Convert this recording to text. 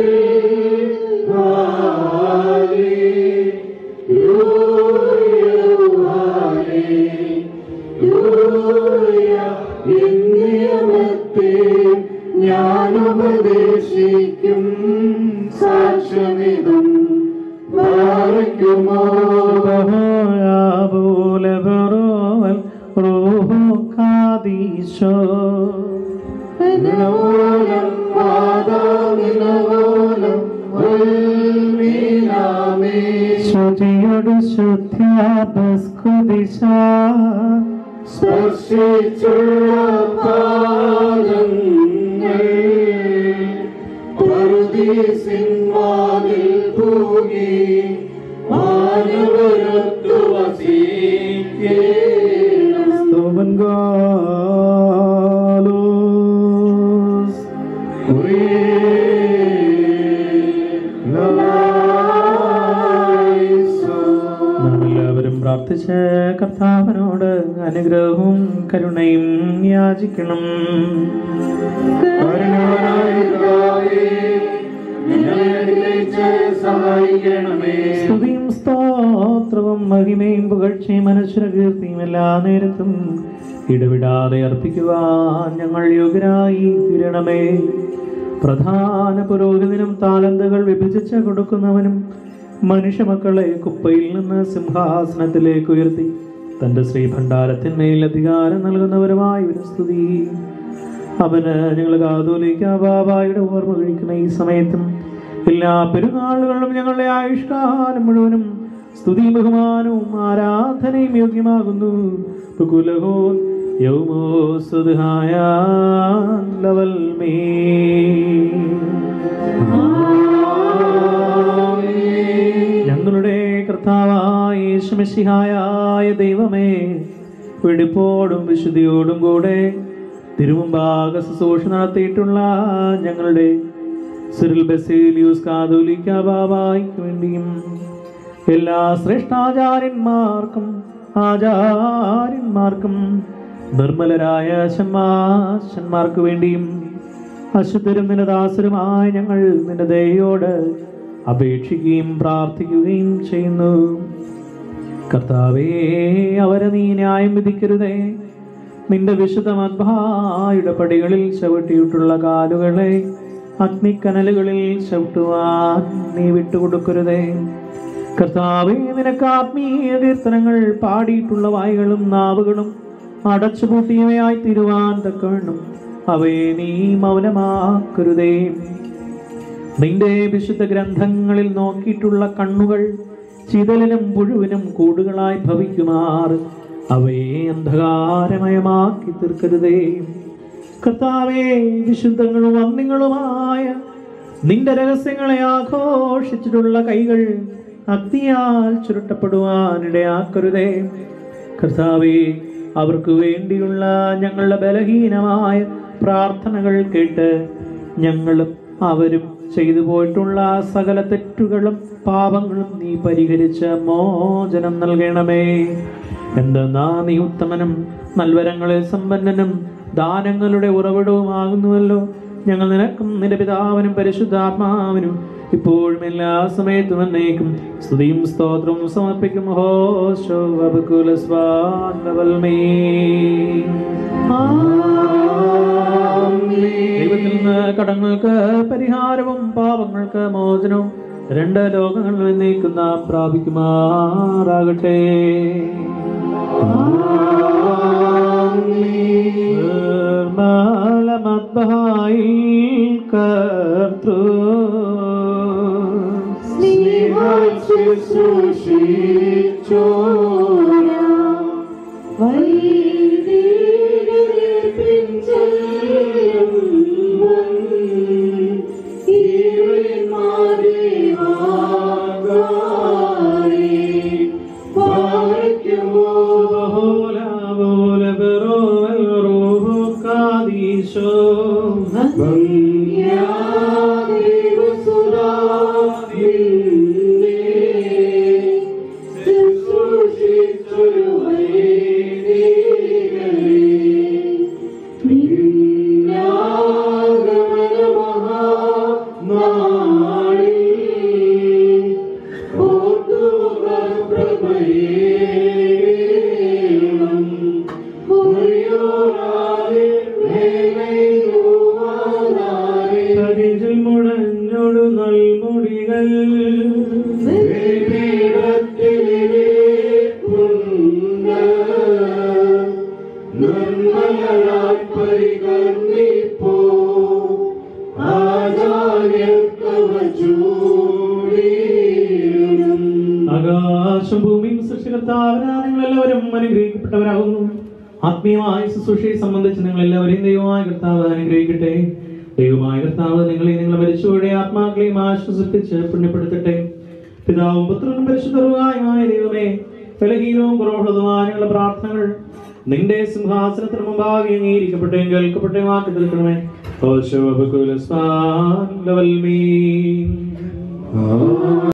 ഞാൻ ഉപദേശിക്കും സാക്ഷ്യമിതും പാലിക്കുമോ വിനോലം വാദാവിനോലം വൽമീനാമേ ശ്രുതിയോട് ശുദ്ധ്യാപസ്കുദിശ സ്പർശിച്ചുള്ള പാദങ്ങൾ പറുദീസിൻവാതിൽ പൂകി മാനവരത്തു വസിക്കേണം സ്തോമൻഗാലോസ് നാം എല്ലാവരും പ്രാർത്ഥിച്ച് കർത്താവിനോട് അനുഗ്രഹവും കരുണയും യാചിക്കണം സഹായിക്കണമേ സ്തുതിയും സ്തോത്രവും മഹിമയും പുകഴ്ചയും മനുഷ്യര കീർത്തിയും എല്ലാ നേരത്തും ഇടവിടാതെ അർപ്പിക്കുവാൻ ഞങ്ങൾ യോഗ്യരായി തീരണമേ പ്രധാന പുരോഹിതനും താലന്തുകൾ വിഭജിച്ച് കൊടുക്കുന്നവനും മനുഷ്യമക്കളെ കുപ്പയിൽ നിന്ന് സിംഹാസനത്തിലേക്ക് ഉയർത്തി തന്റെ ശ്രീഭണ്ഡാരത്തിന്മേൽ അധികാരം നൽകുന്നവരുമായ ഒരു സ്തുതി അവന് ഞങ്ങൾ കാതോലിക്ക ബാബായുടെ ഓർമ്മ കഴിക്കുന്ന ഈ സമയത്തും എല്ലാ പെരുന്നാളുകളിലും ഞങ്ങളുടെ ആയുഷ്കാലം മുഴുവനും സ്തുതി ബഹുമാനവും ആരാധനയും യോഗ്യമാകുന്നു കുലഹോൻ യൗമോ സുധായ ലവൽ മേ ഞങ്ങളുടെ കർത്താവായ യേശുമിശിഹായായ ദൈവമേ വെടിപ്പോടും വിശുദ്ധിയോടും കൂടെ തിരുമുമ്പാക ശുശ്രൂഷ നടത്തിയിട്ടുള്ള ഞങ്ങളുടെ സിറിൽ ബസേലിയൂസ് കാതോലിക്ക ബാബായ്ക്ക് വേണ്ടിയും എല്ലാ ശ്രേഷ്ഠാചാര്യന്മാർക്കും ആചാര്യന്മാർക്കും നിർമ്മലരായ ശന്മാശന്മാർക്ക് വേണ്ടിയും അശുദ്ധരും നിന്റെ ദാസരുമായ ഞങ്ങൾ നിന്റെ ദയോട് അപേക്ഷിക്കുകയും പ്രാർത്ഥിക്കുകയും ചെയ്യുന്നു കർത്താവേ അവരെ നീ ന്യായം വിധിക്കരുതേ നിന്റെ വിശുദ്ധ മദ്ഭായുടെ പടികളിൽ ചവിട്ടിയിട്ടുള്ള കാലുകളെ അഗ്നിക്കനലുകളിൽ ചവിട്ടുവാൻ നീ വിട്ടുകൊടുക്കരുതേ കർത്താവേ നിനക്ക് ആത്മീയ കീർത്തനങ്ങൾ പാടിയിട്ടുള്ള വായുകളും നാവുകളും അടച്ചുപൂട്ടിയവയായി തീരുവാൻ തക്കവണ്ണം അവയെ നീ മൗനമാക്കരുതേ നിന്റെ വിശുദ്ധ ഗ്രന്ഥങ്ങളിൽ നോക്കിയിട്ടുള്ള കണ്ണുകൾ ചിതലിനും പുഴുവിനും കൂടുകളായി ഭവിക്കുമാർ അവയെ അന്ധകാരമയമാക്കി തീർക്കരുതേ കർത്താവേ വിശുദ്ധങ്ങളും വന്യങ്ങളുമായ നിന്റെ രഹസ്യങ്ങളെ ആഘോഷിച്ചിട്ടുള്ള കൈകൾ അഗ്നിയാൽ ചുരുട്ടപ്പെടുവാനിടയാക്കരുതേ കർത്താവേ അവർക്ക് വേണ്ടിയുള്ള ഞങ്ങളുടെ ബലഹീനമായ പ്രാർത്ഥനകൾ കേട്ട് ഞങ്ങളും അവരും ചെയ്തു പോയിട്ടുള്ള സകല തെറ്റുകളും പാപങ്ങളും നീ പരിഹരിച്ച് മോചനം നൽകണമേ എന്തെന്നാ നീ ഉത്തമനും നൽവരങ്ങളിൽ സമ്പന്നനും ദാനങ്ങളുടെ ഉറവിടവുമാകുന്നുവല്ലോ ഞങ്ങൾ നിനക്കും നിന്റെ പിതാവിനും പരിശുദ്ധാത്മാവിനും ഇപ്പോഴും എല്ലാ സമയത്തും എന്നേക്കും സ്തുതിയും സ്തോത്രവും സമർപ്പിക്കും ഹോശോ വബകുലസ്വാൻവൽമേ ദൈവത്തിൽ നിന്ന് കടങ്ങൾക്ക് പരിഹാരവും പാപങ്ങൾക്ക് മോചനവും രണ്ട് ലോകങ്ങളിൽ എന്നേക്കും നാം പ്രാപിക്കുമാറാകട്ടെ നിർമ്മലമദ്ഭായിൽ കർത്തൃ മഹാ അനുഗ്രഹിക്കപ്പെട്ടവരാകുന്നു ആത്മീയമായ ശുശ്രൂഷയെ സംബന്ധിച്ച് നിങ്ങൾ എല്ലാവരെയും ദൈവമായ കർത്താവ് അനുഗ്രഹിക്കട്ടെ ദൈവമായ കർത്താവ് നിങ്ങളെ നിങ്ങളെ മരിച്ചുപോയ ആത്മാക്കളെയും ആശ്വസിപ്പിച്ച് പുണ്യപ്പെടുത്തട്ടെ പിതാവും പുത്രനും പരിശുദ്ധവുമായ ദൈവമേ ബലഹീനവും കുറവുള്ളതുമായ ഞങ്ങളുടെ പ്രാർത്ഥനകൾ നിന്റെ സിംഹാസനത്തിന് മുമ്പാകെ അംഗീകരിക്കപ്പെട്ടേയും കേൾക്കപ്പെട്ടേയും ആക്കി തീർക്കണമേ ഓശോ ബകുലസ്വാൻ ലവൽമീ